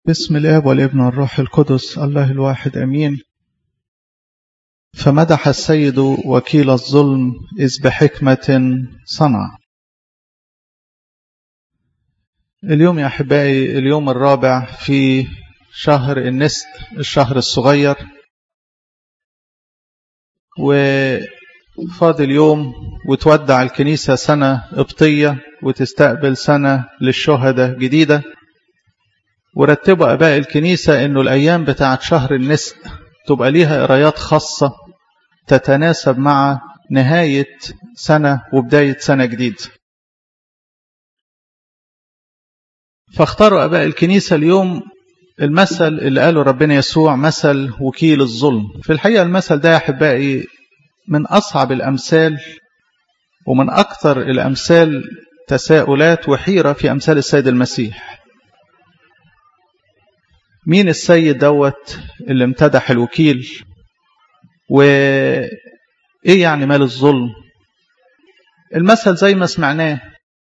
بسم الاب والابن والروح القدس الله الواحد امين فمدح السيد وكيل الظلم اذ بحكمه صنع اليوم يا احبائي اليوم الرابع في شهر النسل الشهر الصغير وفاضل يوم وتودع الكنيسه سنه قبطيه وتستقبل سنه للشهداء جديده ورتبوا أباء الكنيسة أنه الأيام بتاعت شهر النسق تبقى ليها قرايات خاصة تتناسب مع نهاية سنة وبداية سنة جديدة فاختاروا أباء الكنيسة اليوم المثل اللي قاله ربنا يسوع مثل وكيل الظلم في الحقيقة المثل ده يا أحبائي من أصعب الأمثال ومن أكثر الأمثال تساؤلات وحيرة في أمثال السيد المسيح مين السيد دوت اللي امتدح الوكيل وايه يعني مال الظلم المثل زي ما سمعناه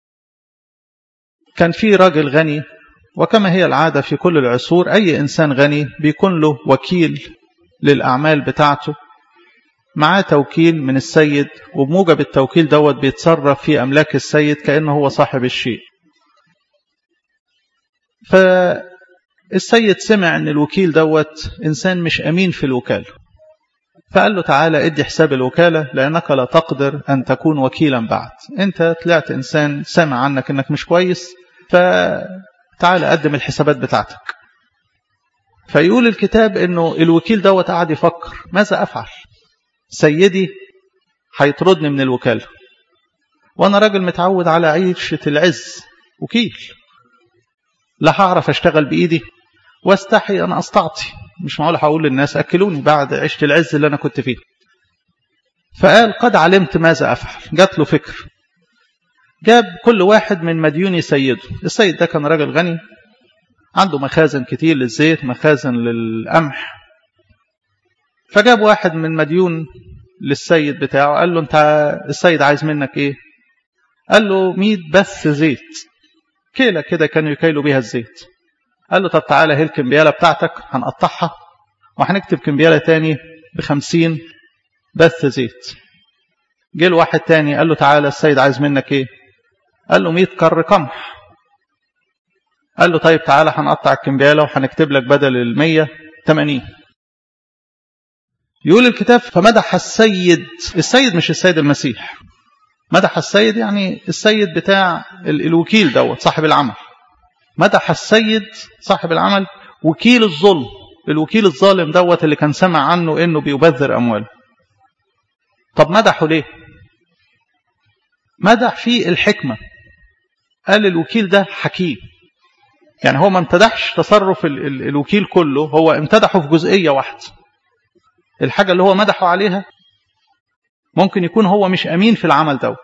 كان في راجل غني وكما هي العادة في كل العصور أي إنسان غني بيكون له وكيل للأعمال بتاعته معاه توكيل من السيد وبموجب التوكيل دوت بيتصرف في أملاك السيد كأنه هو صاحب الشيء ف السيد سمع ان الوكيل دوت انسان مش امين في الوكاله فقال له تعالى ادي حساب الوكاله لانك لا تقدر ان تكون وكيلا بعد انت طلعت انسان سامع عنك انك مش كويس فتعالى قدم الحسابات بتاعتك فيقول الكتاب انه الوكيل دوت قعد يفكر ماذا افعل سيدي هيطردني من الوكاله وانا راجل متعود على عيشه العز وكيل لا هعرف اشتغل بايدي واستحي انا استعطي مش معقول هقول للناس اكلوني بعد عشت العز اللي انا كنت فيه فقال قد علمت ماذا افعل جات له فكر جاب كل واحد من مديوني سيده السيد ده كان راجل غني عنده مخازن كتير للزيت مخازن للقمح فجاب واحد من مديون للسيد بتاعه قال له انت السيد عايز منك ايه قال له 100 بث زيت كيلة كده كانوا يكيلوا بيها الزيت قال له طب تعالى هي الكمبيالة بتاعتك هنقطعها وهنكتب كمبيالة تاني بخمسين بث زيت جه واحد تاني قال له تعالى السيد عايز منك ايه قال له 100 كر قمح قال له طيب تعالى هنقطع الكمبيالة وهنكتب لك بدل المية 80 يقول الكتاب فمدح السيد السيد مش السيد المسيح مدح السيد يعني السيد بتاع الوكيل دوت صاحب العمل مدح السيد صاحب العمل وكيل الظلم الوكيل الظالم دوت اللي كان سمع عنه انه بيبذر امواله طب مدحه ليه مدح فيه الحكمة قال الوكيل ده حكيم يعني هو ما امتدحش تصرف ال ال الوكيل كله هو امتدحه في جزئية واحدة الحاجة اللي هو مدحه عليها ممكن يكون هو مش أمين في العمل دوت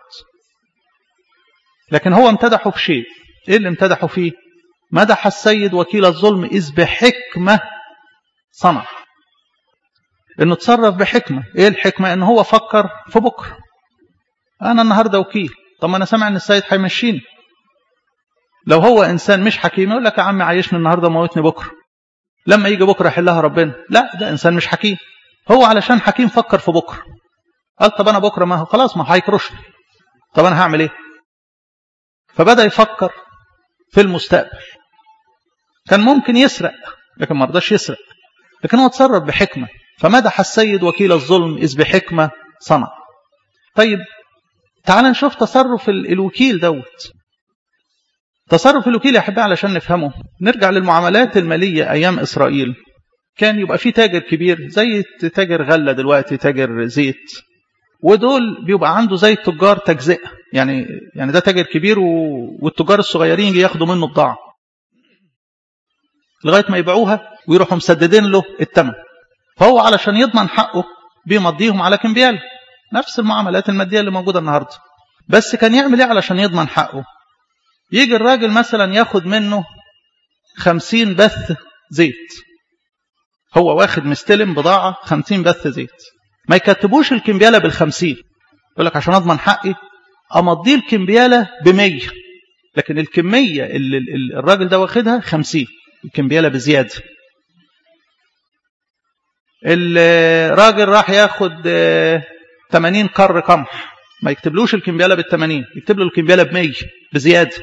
لكن هو امتدحه في شيء ايه اللي امتدحه فيه مدح السيد وكيل الظلم إذ بحكمة صنع انه تصرف بحكمة ايه الحكمة ان هو فكر في بكرة انا النهاردة وكيل طب ما انا سامع ان السيد هيمشيني لو هو انسان مش حكيم يقول لك يا عم عايشني النهاردة موتني بكرة لما يجي بكرة يحلها ربنا لا ده انسان مش حكيم هو علشان حكيم فكر في بكره قال طب انا بكره ما هو خلاص ما هيكرشني طب انا هعمل ايه فبدا يفكر في المستقبل كان ممكن يسرق لكن ما رضاش يسرق لكن هو تصرف بحكمه فمدح السيد وكيل الظلم اذ بحكمه صنع طيب تعال نشوف تصرف الوكيل دوت تصرف الوكيل يا احبائي علشان نفهمه نرجع للمعاملات الماليه ايام اسرائيل كان يبقى في تاجر كبير زي تاجر غله دلوقتي تاجر زيت ودول بيبقى عنده زي تجار تجزئه يعني يعني ده تاجر كبير والتجار الصغيرين يجي ياخدوا منه بضاعه لغايه ما يبيعوها ويروحوا مسددين له الثمن فهو علشان يضمن حقه بيمضيهم على كمبيال نفس المعاملات الماديه اللي موجوده النهارده بس كان يعمل ايه علشان يضمن حقه يجي الراجل مثلا ياخد منه خمسين بث زيت هو واخد مستلم بضاعة خمسين بث زيت ما يكتبوش الكمبيالة بالخمسين يقول لك عشان أضمن حقي أمضيه الكمبيالة بمية لكن الكمية اللي الراجل ده واخدها خمسين الكمبيالة بزيادة الراجل راح ياخد 80 قر قمح ما يكتبلوش الكمبيالة بال 80 يكتب له الكمبيالة ب 100 بزيادة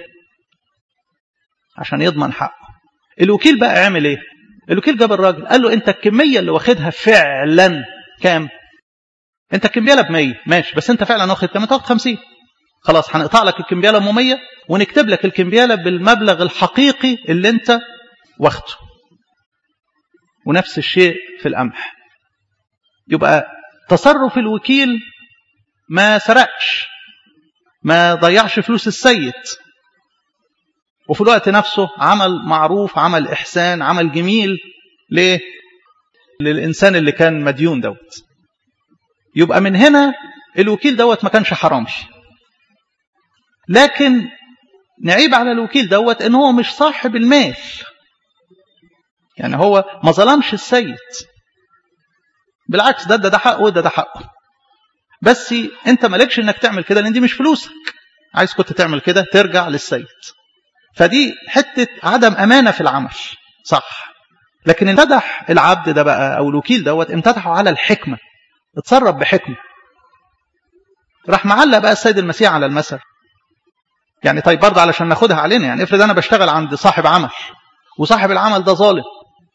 عشان يضمن حقه الوكيل بقى عمل ايه الوكيل جاب الراجل قال له انت الكمية اللي واخدها فعلا كام انت الكمبيالة ب 100 ماشي بس انت فعلا واخد كام تاخد 50 خلاص هنقطع لك الكمبيالة ام 100 ونكتب لك الكمبيالة بالمبلغ الحقيقي اللي انت واخده ونفس الشيء في القمح يبقى تصرف الوكيل ما سرقش ما ضيعش فلوس السيد وفي الوقت نفسه عمل معروف عمل إحسان عمل جميل ليه؟ للإنسان اللي كان مديون دوت يبقى من هنا الوكيل دوت ما كانش حرامي لكن نعيب على الوكيل دوت ان هو مش صاحب المال يعني هو ما ظلمش السيد بالعكس ده ده, ده حقه وده ده حقه بس انت مالكش انك تعمل كده لان دي مش فلوسك عايز كنت تعمل كده ترجع للسيد فدي حتة عدم أمانة في العمل صح لكن امتدح العبد ده بقى أو الوكيل دوت امتدحه على الحكمة اتصرف بحكمة راح معلق بقى السيد المسيح على المثل يعني طيب برضه علشان ناخدها علينا يعني افرض انا بشتغل عند صاحب عمل وصاحب العمل ده ظالم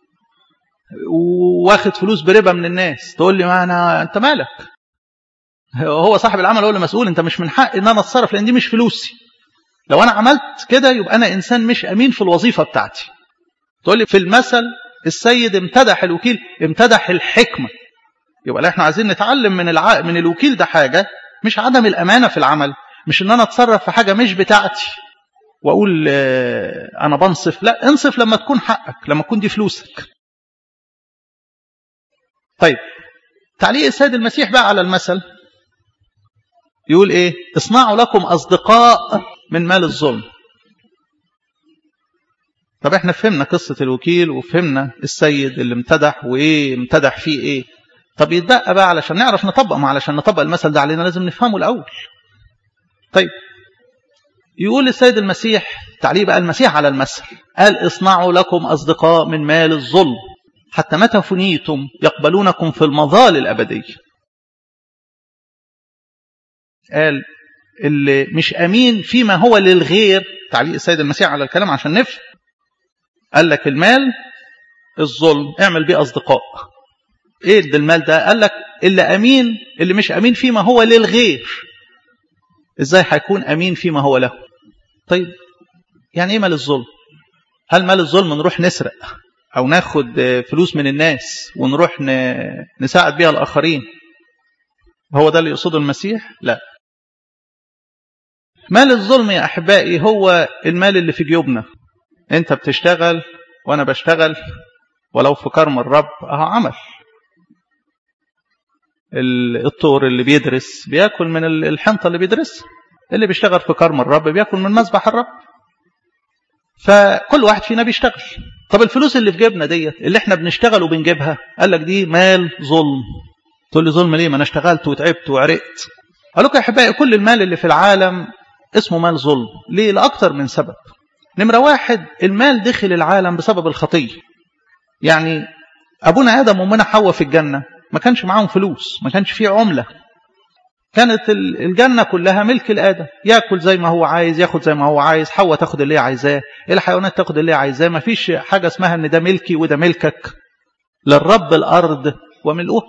واخد فلوس بربا من الناس تقول لي ما انا انت مالك هو صاحب العمل هو اللي مسؤول انت مش من حق ان انا اتصرف لان دي مش فلوسي لو انا عملت كده يبقى انا انسان مش امين في الوظيفه بتاعتي تقول لي في المثل السيد امتدح الوكيل امتدح الحكمه يبقى لا احنا عايزين نتعلم من الع... من الوكيل ده حاجه مش عدم الامانه في العمل مش ان انا اتصرف في حاجه مش بتاعتي واقول انا بنصف لا انصف لما تكون حقك لما تكون دي فلوسك طيب تعليق السيد المسيح بقى على المثل يقول ايه اصنعوا لكم اصدقاء من مال الظلم طب احنا فهمنا قصة الوكيل وفهمنا السيد اللي امتدح وايه امتدح فيه ايه طب يتبقى بقى علشان نعرف نطبق ما علشان نطبق المثل ده علينا لازم نفهمه الاول طيب يقول السيد المسيح تعليق بقى المسيح على المثل قال اصنعوا لكم اصدقاء من مال الظلم حتى متى فنيتم يقبلونكم في المظال الابديه قال اللي مش أمين فيما هو للغير تعليق السيد المسيح على الكلام عشان نفهم قال لك المال الظلم اعمل بيه أصدقاء ايه ده المال ده قال لك اللي أمين اللي مش أمين فيما هو للغير ازاي هيكون أمين فيما هو له طيب يعني ايه مال الظلم هل مال الظلم نروح نسرق او ناخد فلوس من الناس ونروح نساعد بيها الآخرين هو ده اللي يقصده المسيح لا مال الظلم يا أحبائي هو المال اللي في جيوبنا أنت بتشتغل وأنا بشتغل ولو في كرم الرب أهو عمل الطور اللي بيدرس بياكل من الحنطة اللي بيدرسها اللي بيشتغل في كرم الرب بياكل من مذبح الرب فكل واحد فينا بيشتغل طب الفلوس اللي في جيبنا ديت اللي احنا بنشتغل وبنجيبها قال لك دي مال ظلم تقول لي ظلم ليه ما انا اشتغلت وتعبت وعرقت قال لكم يا احبائي كل المال اللي في العالم اسمه مال ظلم ليه لأكتر من سبب نمرة واحد المال دخل العالم بسبب الخطية يعني أبونا آدم وأمنا حواء في الجنة ما كانش معاهم فلوس ما كانش فيه عملة كانت الجنة كلها ملك الآدم يأكل زي ما هو عايز ياخد زي ما هو عايز حواء تاخد اللي هي عايزاه الحيوانات تاخد اللي هي عايزاه ما فيش حاجة اسمها ان ده ملكي وده ملكك للرب الأرض وملؤها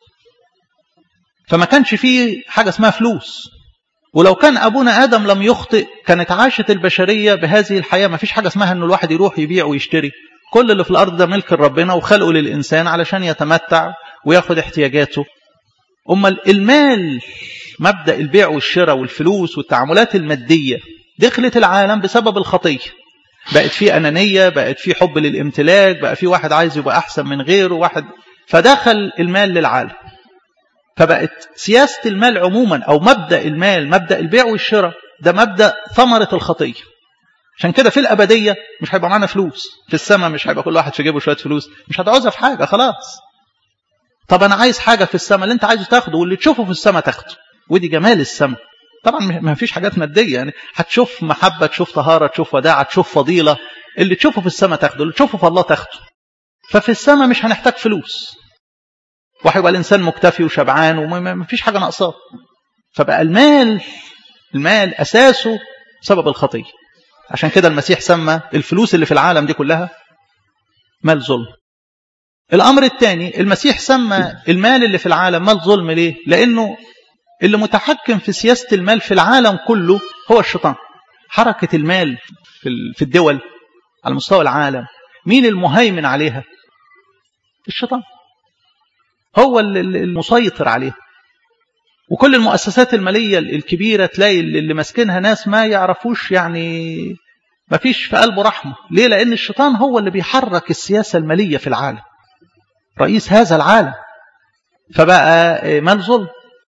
فما كانش فيه حاجة اسمها فلوس ولو كان أبونا آدم لم يخطئ كانت عاشت البشرية بهذه الحياة ما فيش حاجة اسمها أنه الواحد يروح يبيع ويشتري كل اللي في الأرض ده ملك ربنا وخلقه للإنسان علشان يتمتع وياخد احتياجاته أما المال مبدأ البيع والشراء والفلوس والتعاملات المادية دخلت العالم بسبب الخطية بقت في أنانية بقت في حب للامتلاك بقى في واحد عايز يبقى أحسن من غيره واحد فدخل المال للعالم فبقت سياسة المال عموما أو مبدأ المال مبدأ البيع والشراء ده مبدأ ثمرة الخطية عشان كده في الأبدية مش هيبقى معانا فلوس في السماء مش هيبقى كل واحد في جيبه شوية فلوس مش هتعوزها في حاجة خلاص طب أنا عايز حاجة في السماء اللي أنت عايزه تاخده واللي تشوفه في السماء تاخده ودي جمال السماء طبعا ما فيش حاجات ماديه يعني هتشوف محبه تشوف طهاره تشوف وداعه تشوف فضيله اللي تشوفه في السماء تاخده اللي تشوفه في الله تاخده ففي السماء مش هنحتاج فلوس وهيبقى الانسان مكتفي وشبعان وما فيش حاجه ناقصاه فبقى المال المال اساسه سبب الخطيه عشان كده المسيح سمى الفلوس اللي في العالم دي كلها مال ظلم الامر الثاني المسيح سمى المال اللي في العالم مال ظلم ليه لانه اللي متحكم في سياسه المال في العالم كله هو الشيطان حركه المال في الدول على مستوى العالم مين المهيمن عليها الشيطان هو المسيطر عليها وكل المؤسسات المالية الكبيرة تلاقي اللي ماسكينها ناس ما يعرفوش يعني ما فيش في قلبه رحمة ليه لأن الشيطان هو اللي بيحرك السياسة المالية في العالم رئيس هذا العالم فبقى مال ظلم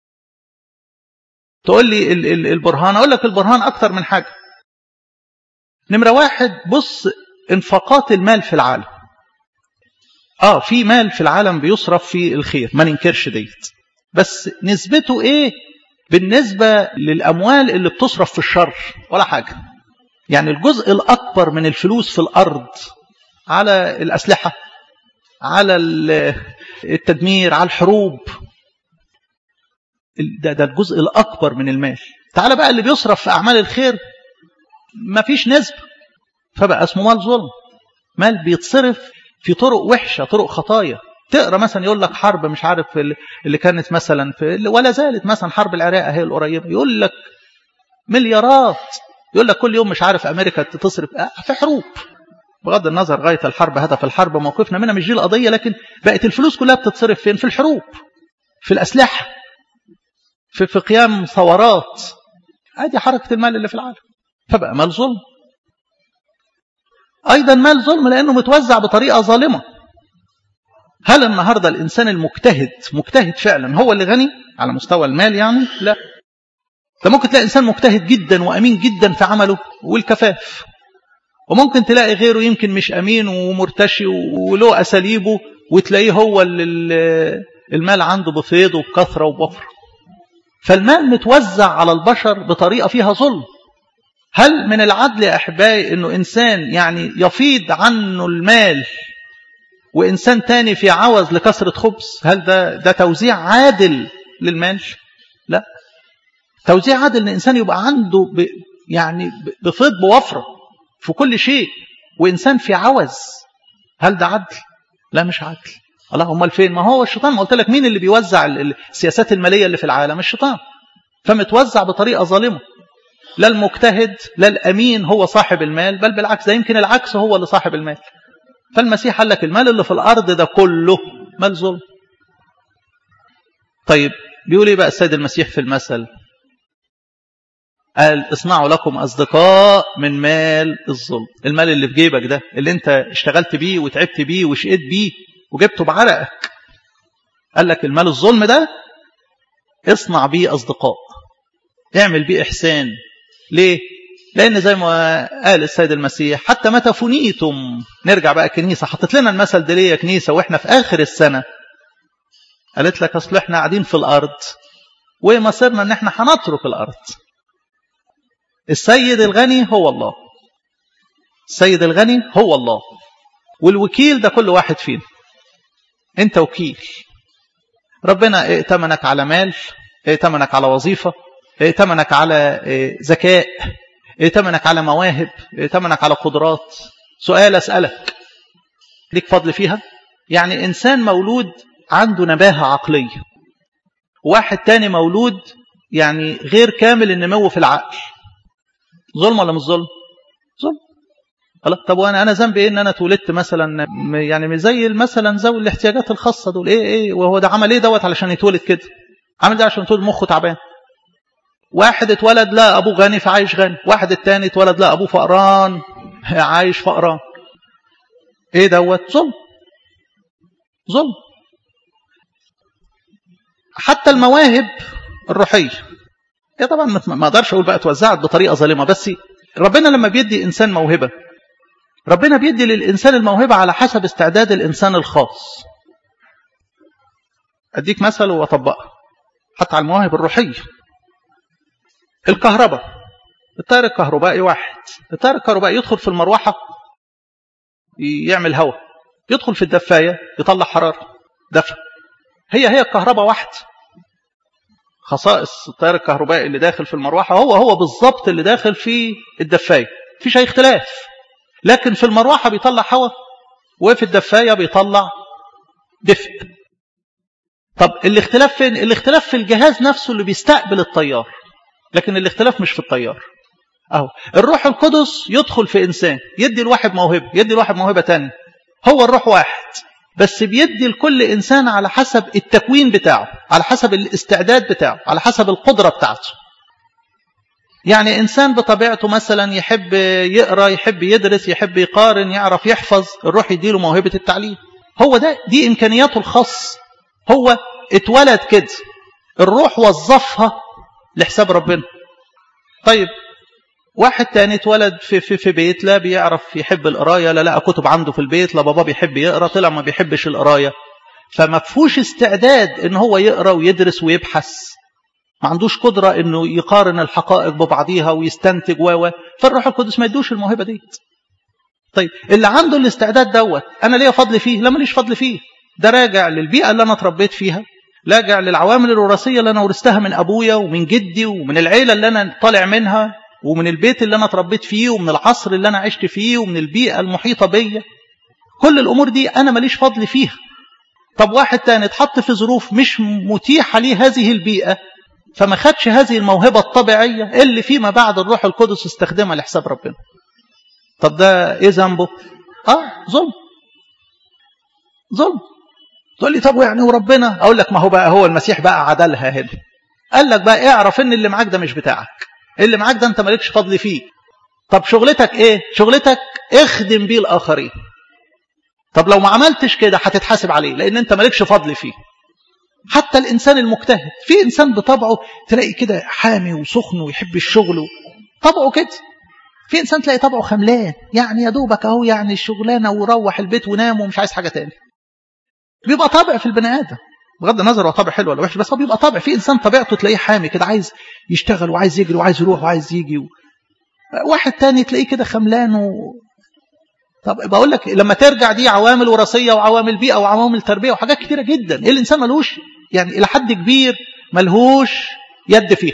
تقول لي البرهان أقول لك البرهان أكتر من حاجة نمرة واحد بص انفاقات المال في العالم اه في مال في العالم بيصرف في الخير ما ننكرش ديت بس نسبته ايه بالنسبة للأموال اللي بتصرف في الشر ولا حاجة يعني الجزء الأكبر من الفلوس في الأرض على الأسلحة على التدمير على الحروب ده, ده الجزء الأكبر من المال تعال بقى اللي بيصرف في أعمال الخير ما فيش نسبة فبقى اسمه مال ظلم مال بيتصرف في طرق وحشة طرق خطايا تقرا مثلا يقول لك حرب مش عارف اللي كانت مثلا في ولا زالت مثلا حرب العراق هي القريبه يقول لك مليارات يقول لك كل يوم مش عارف امريكا تصرف في حروب بغض النظر غايه الحرب هدف الحرب موقفنا منها مش دي القضيه لكن بقت الفلوس كلها بتتصرف فين في الحروب في الاسلحه في في قيام ثورات ادي حركه المال اللي في العالم فبقى مال ظلم ايضا مال ظلم لانه متوزع بطريقه ظالمه هل النهاردة الإنسان المجتهد مجتهد فعلا هو اللي غني على مستوى المال يعني لا ده ممكن تلاقي إنسان مجتهد جدا وأمين جدا في عمله والكفاف وممكن تلاقي غيره يمكن مش أمين ومرتشي وله أساليبه وتلاقيه هو اللي المال عنده بفيض وبكثرة وبوفر فالمال متوزع على البشر بطريقة فيها ظلم هل من العدل يا أحبائي أنه إنسان يعني يفيض عنه المال وإنسان تاني في عوز لكسرة خبز هل ده, ده توزيع عادل للمال لا توزيع عادل ان الانسان يبقى عنده ب يعني بفض بوفره في كل شيء وانسان في عوز هل ده عدل لا مش عدل الله امال فين ما هو الشيطان ما قلت لك مين اللي بيوزع السياسات الماليه اللي في العالم الشيطان فمتوزع بطريقه ظالمه لا المجتهد لا الامين هو صاحب المال بل بالعكس ده يمكن العكس هو اللي صاحب المال فالمسيح قال لك المال اللي في الارض ده كله مال ظلم طيب بيقول ايه بقى السيد المسيح في المثل قال اصنعوا لكم أصدقاء من مال الظلم المال اللي في جيبك ده اللي انت اشتغلت بيه وتعبت بيه وشقيت بيه وجبته بعرقك قال لك المال الظلم ده اصنع بيه أصدقاء اعمل بيه إحسان ليه؟ لأن زي ما قال السيد المسيح حتى متى فنيتم نرجع بقى كنيسة حطت لنا المثل ده ليه يا كنيسة وإحنا في آخر السنة قالت لك أصل إحنا قاعدين في الأرض ومصيرنا إن إحنا هنترك الأرض السيد الغني هو الله السيد الغني هو الله والوكيل ده كل واحد فينا انت وكيل ربنا ائتمنك على مال ائتمنك على وظيفة ائتمنك على ذكاء ائتمنك على مواهب ائتمنك على قدرات سؤال أسألك ليك فضل فيها يعني إنسان مولود عنده نباهة عقلية واحد تاني مولود يعني غير كامل النمو في العقل ظلم ولا مش ظلم ظلم خلاص طب وانا انا ذنبي ايه ان انا اتولدت مثلا يعني زي مثلا ذوي الاحتياجات الخاصه دول ايه ايه وهو ده عمل ايه دوت علشان يتولد كده عمل ده عشان يتولد مخه تعبان واحد اتولد لا ابوه غني فعايش غني واحد التاني اتولد لا ابوه فقران عايش فقران ايه دوت ظلم ظلم حتى المواهب الروحيه يا طبعا ما اقدرش اقول بقى توزعت بطريقه ظالمه بس ربنا لما بيدي انسان موهبه ربنا بيدي للانسان الموهبه على حسب استعداد الانسان الخاص اديك مثل واطبقها حتى على المواهب الروحيه الكهرباء التيار الكهربائي واحد التيار الكهربائي يدخل في المروحة يعمل هواء يدخل في الدفاية يطلع حرارة دفع هي هي الكهرباء واحد خصائص التيار الكهربائي اللي داخل في المروحة هو هو بالظبط اللي داخل في الدفاية فيش أي اختلاف لكن في المروحة بيطلع هواء وفي الدفاية بيطلع دفء طب الاختلاف فين الاختلاف في الجهاز نفسه اللي بيستقبل التيار لكن الاختلاف مش في التيار اهو الروح القدس يدخل في انسان يدي الواحد موهبه يدي الواحد موهبه تانية هو الروح واحد بس بيدي لكل انسان على حسب التكوين بتاعه على حسب الاستعداد بتاعه على حسب القدره بتاعته يعني انسان بطبيعته مثلا يحب يقرا يحب يدرس يحب يقارن يعرف يحفظ الروح يديله موهبه التعليم هو ده دي امكانياته الخاص هو اتولد كده الروح وظفها لحساب ربنا طيب واحد تاني اتولد في, في, في بيت لا بيعرف يحب القراية لا لقى كتب عنده في البيت لا بابا بيحب يقرا طلع ما بيحبش القراية فما فيهوش استعداد ان هو يقرا ويدرس ويبحث ما عندوش قدرة انه يقارن الحقائق ببعضيها ويستنتج و فالروح القدس ما يدوش الموهبة دي طيب اللي عنده الاستعداد دوت انا ليا فضل فيه لا ماليش فضل فيه ده راجع للبيئة اللي انا اتربيت فيها راجع للعوامل الوراثية اللي انا ورثتها من ابويا ومن جدي ومن العيلة اللي انا طالع منها ومن البيت اللي انا اتربيت فيه ومن العصر اللي انا عشت فيه ومن البيئة المحيطة بيا كل الامور دي انا ماليش فضل فيها طب واحد تاني اتحط في ظروف مش متيحة ليه هذه البيئة فما خدش هذه الموهبة الطبيعية اللي فيما بعد الروح القدس استخدمها لحساب ربنا طب ده ايه ذنبه اه ظلم ظلم تقول لي طب يعني وربنا اقول لك ما هو بقى هو المسيح بقى عدلها هنا قال لك بقى اعرف ان اللي معاك ده مش بتاعك اللي معاك ده انت مالكش فضل فيه طب شغلتك ايه شغلتك اخدم بيه الاخرين طب لو ما عملتش كده هتتحاسب عليه لان انت مالكش فضل فيه حتى الانسان المجتهد في انسان بطبعه تلاقي كده حامي وسخن ويحب الشغل طبعه كده في انسان تلاقي طبعه خملان يعني يا دوبك اهو يعني الشغلانه وروح البيت ونام ومش عايز حاجه تاني بيبقى طبع في البني ادم بغض النظر هو طبع حلو ولا وحش بس هو بيبقى طبع في انسان طبيعته تلاقيه حامي كده عايز يشتغل وعايز يجري وعايز يروح وعايز يجي و... واحد تاني تلاقيه كده خملان و... طب بقول لك لما ترجع دي عوامل وراثيه وعوامل بيئه وعوامل تربيه وحاجات كتيره جدا ايه الانسان ملوش يعني الى حد كبير ملهوش يد فيها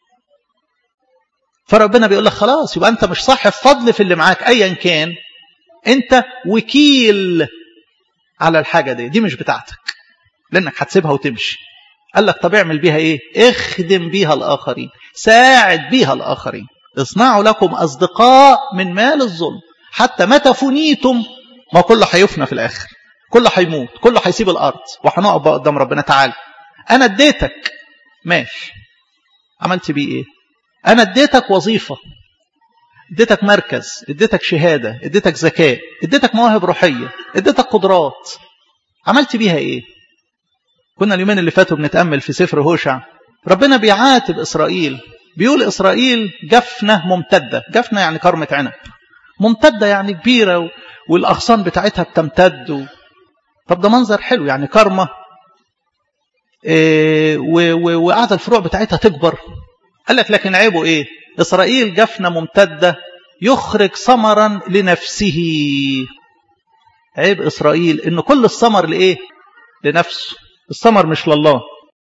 فربنا بيقول لك خلاص يبقى انت مش صاحب فضل في اللي معاك ايا كان انت وكيل على الحاجه دي دي مش بتاعتك لانك هتسيبها وتمشي قال لك طب اعمل بيها ايه اخدم بيها الاخرين ساعد بيها الاخرين اصنعوا لكم اصدقاء من مال الظلم حتى متى فنيتم ما كله هيفنى في الاخر كله هيموت كله هيسيب الارض وهنقف بقى قدام ربنا تعالى انا اديتك ماشي عملت بيه ايه انا اديتك وظيفه اديتك مركز اديتك شهاده اديتك ذكاء اديتك مواهب روحيه اديتك قدرات عملت بيها ايه كنا اليومين اللي فاتوا بنتامل في سفر هوشع ربنا بيعاتب اسرائيل بيقول اسرائيل جفنه ممتده جفنه يعني كرمه عنب ممتده يعني كبيره والاغصان بتاعتها بتمتد و... طب ده منظر حلو يعني كرمه إيه وقاعده الفروع بتاعتها تكبر قال لك لكن عيبه ايه اسرائيل جفنه ممتده يخرج ثمرا لنفسه عيب اسرائيل ان كل الثمر لايه لنفسه الثمر مش لله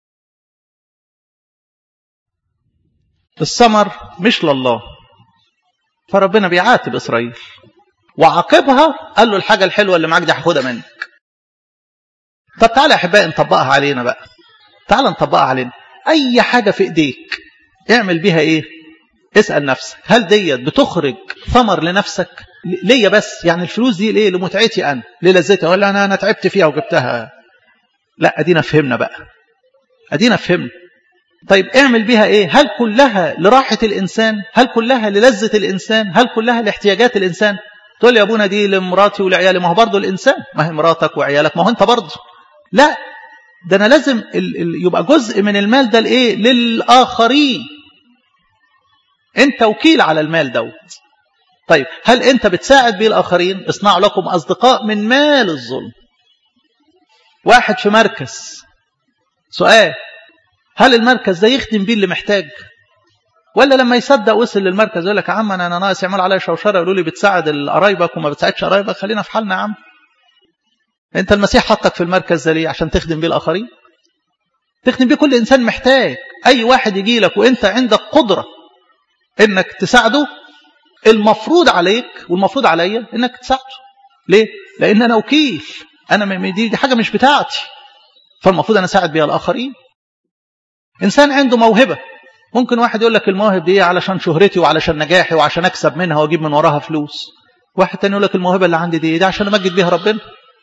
الثمر مش لله فربنا بيعاتب اسرائيل وعاقبها قال له الحاجه الحلوه اللي معاك دي هاخدها منك طب تعالى يا احبائي نطبقها علينا بقى تعالى نطبقها علينا اي حاجه في ايديك اعمل بيها ايه اسال نفسك هل ديت بتخرج ثمر لنفسك ليا بس يعني الفلوس دي ليه لمتعتي انا للذتي ولا انا انا تعبت فيها وجبتها لا ادينا فهمنا بقى ادينا فهمنا طيب اعمل بيها ايه هل كلها لراحه الانسان هل كلها للذه الانسان هل كلها لاحتياجات الانسان تقول يا ابونا دي لمراتي ولعيالي ما هو برضه الانسان ما هي مراتك وعيالك ما هو انت برضه لا ده انا لازم ال ال يبقى جزء من المال ده لايه للاخرين انت وكيل على المال دوت طيب هل انت بتساعد بيه الاخرين اصنعوا لكم اصدقاء من مال الظلم واحد في مركز سؤال هل المركز ده يخدم بيه اللي محتاج ولا لما يصدق وصل للمركز يقول لك يا عم انا انا ناقص يعملوا عليا شوشره يقولوا لي بتساعد قرايبك وما بتساعدش قرايبك خلينا في حالنا يا عم انت المسيح حطك في المركز ده ليه عشان تخدم بيه الاخرين تخدم بيه كل انسان محتاج اي واحد يجي لك وانت عندك قدره انك تساعده المفروض عليك والمفروض عليا انك تساعده ليه لان انا وكيل انا دي, دي حاجه مش بتاعتي فالمفروض انا اساعد بيها الاخرين انسان عنده موهبه ممكن واحد يقول لك المواهب دي علشان شهرتي وعلشان نجاحي وعشان اكسب منها واجيب من وراها فلوس واحد تاني يقول لك الموهبه اللي عندي دي دي عشان امجد بيها ربنا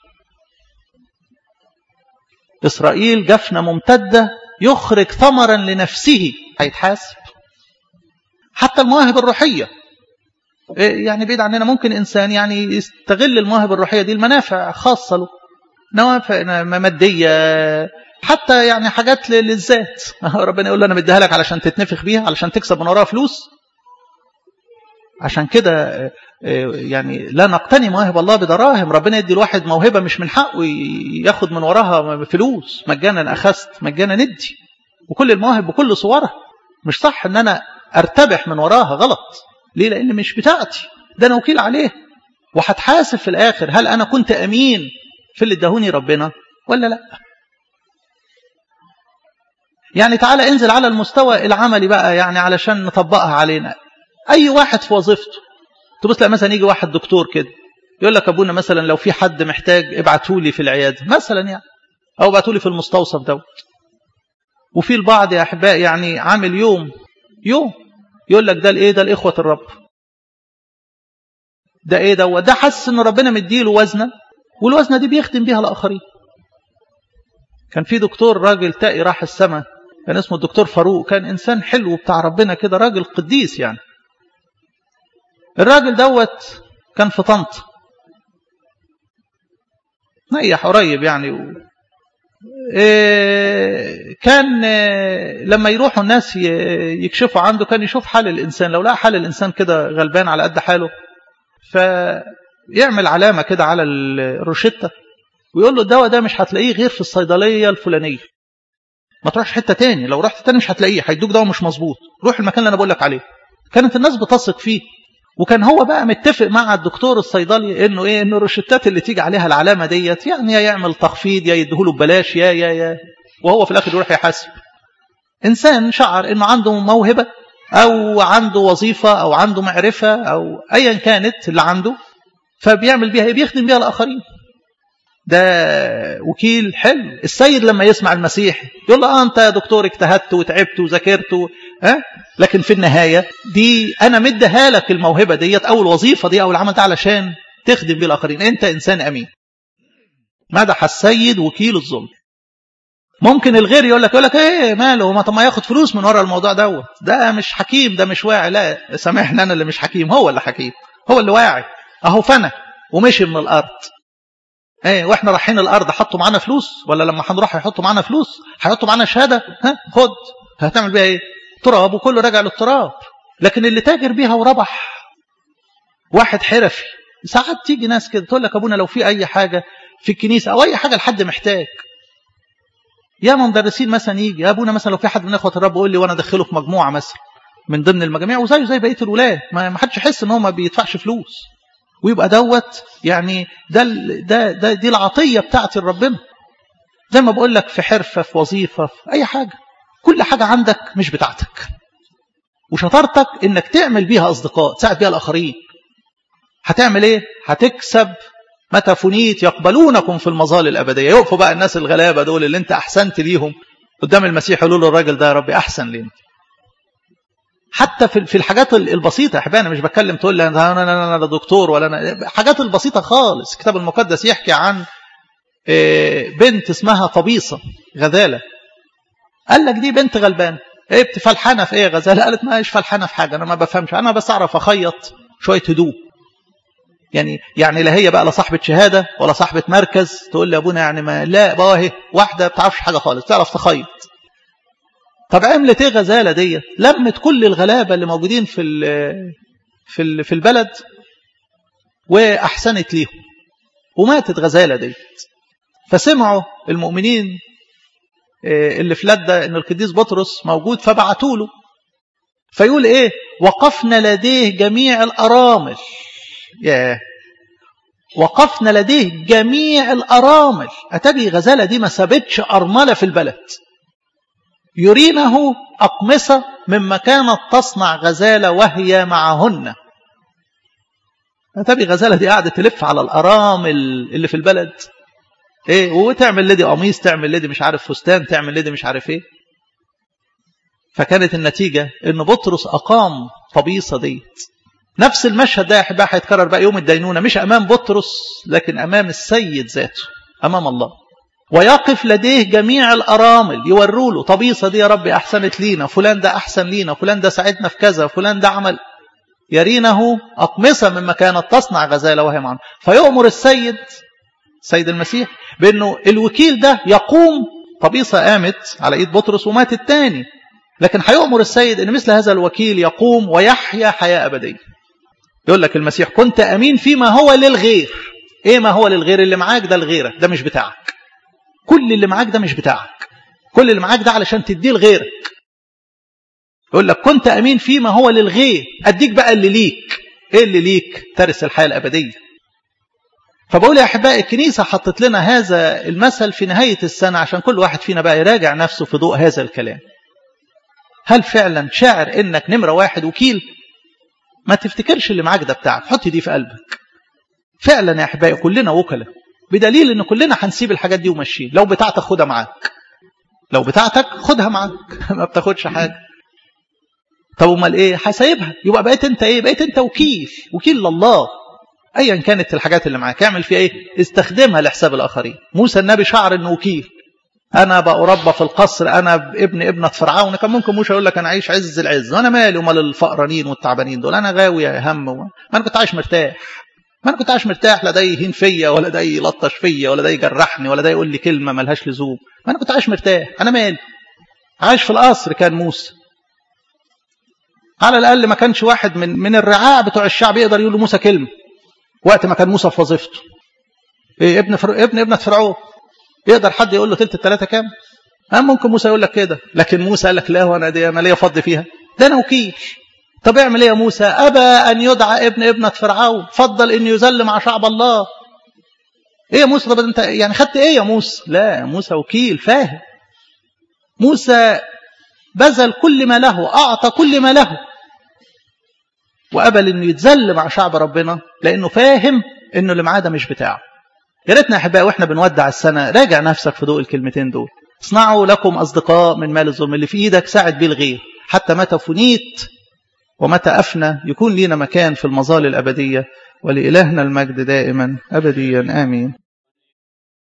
اسرائيل جفنه ممتده يخرج ثمرا لنفسه هيتحاسب حتى المواهب الروحيه يعني بعيد عننا ممكن انسان يعني يستغل المواهب الروحيه دي المنافع خاصه له نوافع ماديه حتى يعني حاجات للذات ربنا يقول له انا مديها لك علشان تتنفخ بيها علشان تكسب من وراها فلوس عشان كده يعني لا نقتني مواهب الله بدراهم ربنا يدي الواحد موهبة مش من حقه ياخد من وراها فلوس مجانا أخذت مجانا ندي وكل المواهب بكل صورها مش صح ان انا ارتبح من وراها غلط ليه لان مش بتاعتي ده انا وكيل عليه وهتحاسب في الاخر هل انا كنت امين في اللي ادهوني ربنا ولا لا يعني تعالى انزل على المستوى العملي بقى يعني علشان نطبقها علينا اي واحد في وظيفته تبص لا مثلا يجي واحد دكتور كده يقول لك ابونا مثلا لو في حد محتاج ابعتوا لي في العياده مثلا يعني او ابعتوا لي في المستوصف دوت وفي البعض يا احباء يعني عامل يوم يوم يقول لك ده الايه ده الاخوه الرب ده ايه ده ده حاسس ان ربنا مديله وزنه والوزنه دي بيخدم بيها الاخرين كان في دكتور راجل تائي راح السماء كان اسمه الدكتور فاروق كان انسان حلو بتاع ربنا كده راجل قديس يعني الراجل دوت كان في طنطا نيح قريب يعني و... إيه كان إيه لما يروحوا الناس يكشفوا عنده كان يشوف حال الإنسان لو لقى حال الإنسان كده غلبان على قد حاله فيعمل علامة كده على الروشتة ويقول له الدواء ده مش هتلاقيه غير في الصيدلية الفلانية ما تروحش حتة تاني لو رحت تاني مش هتلاقيه هيدوك دواء مش مظبوط روح المكان اللي أنا بقول لك عليه كانت الناس بتثق فيه وكان هو بقى متفق مع الدكتور الصيدلي انه ايه انه الروشتات اللي تيجي عليها العلامه ديت يعني يا يعمل تخفيض يا يديهوله ببلاش يا يا يا وهو في الاخر يروح يحاسب انسان شعر انه عنده موهبه او عنده وظيفه او عنده معرفه او ايا كانت اللي عنده فبيعمل بيها بيخدم بيها الاخرين ده وكيل حلو السيد لما يسمع المسيح يقول له اه انت يا دكتور اجتهدت وتعبت وذاكرت ها لكن في النهايه دي انا مديها لك الموهبه ديت او الوظيفه دي او العمل ده علشان تخدم بيه الاخرين انت انسان امين مدح السيد وكيل الظلم ممكن الغير يقول لك يقول لك ايه ماله ما طب ما ياخد فلوس من ورا الموضوع دوت ده مش حكيم ده مش واعي لا سامحني انا اللي مش حكيم هو اللي حكيم هو اللي واعي اهو فنى ومشي من الارض ايه واحنا رايحين الارض حطوا معانا فلوس ولا لما هنروح يحطوا معانا فلوس هيحطوا معانا شهاده ها خد هتعمل بيها ايه تراب وكله راجع للتراب لكن اللي تاجر بيها وربح واحد حرفي ساعات تيجي ناس كده تقول لك ابونا لو في اي حاجه في الكنيسه او اي حاجه لحد محتاج يا مدرسين مثلا يجي يا ابونا مثلا لو في حد من اخوه الرب يقول لي وانا ادخله في مجموعه مثلا من ضمن المجاميع وزيه زي بقيه الولاد ما حدش يحس ان هو ما بيدفعش فلوس ويبقى دوت يعني ده ده ده دي العطيه بتاعت ربنا زي ما بقول لك في حرفه في وظيفه في اي حاجه كل حاجه عندك مش بتاعتك وشطارتك انك تعمل بيها اصدقاء تساعد بيها الاخرين هتعمل ايه هتكسب متى فنيت يقبلونكم في المظال الابديه يقفوا بقى الناس الغلابه دول اللي انت احسنت ليهم قدام المسيح يقولوا له الراجل ده يا ربي احسن لنا حتى في في الحاجات البسيطه يا احبابي انا مش بتكلم تقول لي انا انا انا دكتور ولا انا حاجات البسيطه خالص الكتاب المقدس يحكي عن بنت اسمها قبيصه غزاله قال لك دي بنت غلبانه ايه فلحانه في ايه غزاله قالت ما ايش فلحانه في حاجه انا ما بفهمش انا بس اعرف اخيط شويه هدوء يعني يعني لا هي بقى لا صاحبه شهاده ولا صاحبه مركز تقول لي ابونا يعني ما لا بقى اهي واحده ما بتعرفش حاجه خالص بتعرف تخيط طب عملت ايه غزاله ديت لمت كل الغلابه اللي موجودين في ال في ال في البلد واحسنت ليهم وماتت غزاله ديت فسمعوا المؤمنين اللي في لدة ان القديس بطرس موجود فبعتوا له فيقول ايه وقفنا لديه جميع الارامل ياه وقفنا لديه جميع الارامل اتبي غزاله دي ما سابتش ارمله في البلد يرينه اقمصه مما كانت تصنع غزاله وهي معهن اتبي غزاله دي قاعده تلف على الارامل اللي في البلد ايه وتعمل لدي قميص تعمل لدي مش عارف فستان تعمل لدي مش عارف ايه فكانت النتيجة ان بطرس اقام طبيصة ديت نفس المشهد ده يا احبائي هيتكرر بقى يوم الدينونة مش امام بطرس لكن امام السيد ذاته امام الله ويقف لديه جميع الارامل يوروا له طبيصة دي يا رب احسنت لينا فلان ده احسن لينا فلان ده ساعدنا في كذا فلان ده عمل يرينه اقمصة مما كانت تصنع غزالة وهي معنا فيؤمر السيد سيد المسيح بانه الوكيل ده يقوم طبيصة قامت على ايد بطرس ومات الثاني لكن هيؤمر السيد ان مثل هذا الوكيل يقوم ويحيا حياة ابدية يقول لك المسيح كنت امين فيما هو للغير ايه ما هو للغير اللي معاك ده لغيرك ده مش بتاعك كل اللي معاك ده مش بتاعك كل اللي معاك ده علشان تديه لغيرك يقول لك كنت امين فيما هو للغير اديك بقى اللي ليك ايه اللي ليك ترث الحياة الابدية فبقول يا احبائي الكنيسة حطت لنا هذا المثل في نهاية السنة عشان كل واحد فينا بقى يراجع نفسه في ضوء هذا الكلام هل فعلا شاعر انك نمرة واحد وكيل ما تفتكرش اللي معاك ده بتاعك حط دي في قلبك فعلا يا احبائي كلنا وكلاء بدليل ان كلنا هنسيب الحاجات دي وماشيين لو بتاعتك خدها معاك لو بتاعتك خدها معاك ما بتاخدش حاجة طب امال ايه هسيبها يبقى بقيت انت ايه بقيت انت وكيل وكيل لله ايا كانت الحاجات اللي معاك اعمل فيها ايه استخدمها لحساب الاخرين موسى النبي شعر انه وكيل انا بأربى في القصر انا ابن ابنة فرعون كان ممكن موسى يقول لك انا عايش عز العز وانا مالي ومال الفقرانين والتعبانين دول انا غاوي هم و... ما انا كنت عايش مرتاح ما انا كنت عايش مرتاح لا ده يهين فيا ولا ده يلطش فيا ولا ده يجرحني ولا ده يقول لي كلمه ملهاش لزوم ما انا كنت عايش مرتاح انا مالي عايش في القصر كان موسى على الاقل ما كانش واحد من من الرعاع بتوع الشعب يقدر يقول لموسى كلمه وقت ما كان موسى في وظيفته إيه ابن فر... ابن ابنة فرعون يقدر حد يقول له تلت التلاتة كام أم ممكن موسى يقول لك كده لكن موسى قال لك لا وانا دي انا ليا فض فيها ده انا وكيل طب اعمل ايه يا موسى ابى ان يدعى ابن ابنة فرعون فضل ان يذل مع شعب الله ايه يا موسى طب انت يعني خدت ايه يا موسى لا موسى وكيل فاهم موسى بذل كل ما له اعطى كل ما له وقبل انه يتذل مع شعب ربنا لانه فاهم انه اللي معاه ده مش بتاعه يا ريتنا يا احبائي واحنا بنودع السنه راجع نفسك في ضوء الكلمتين دول اصنعوا لكم اصدقاء من مال الظلم اللي في ايدك ساعد بيه الغير حتى متى فنيت ومتى افنى يكون لينا مكان في المظال الابديه ولالهنا المجد دائما ابديا امين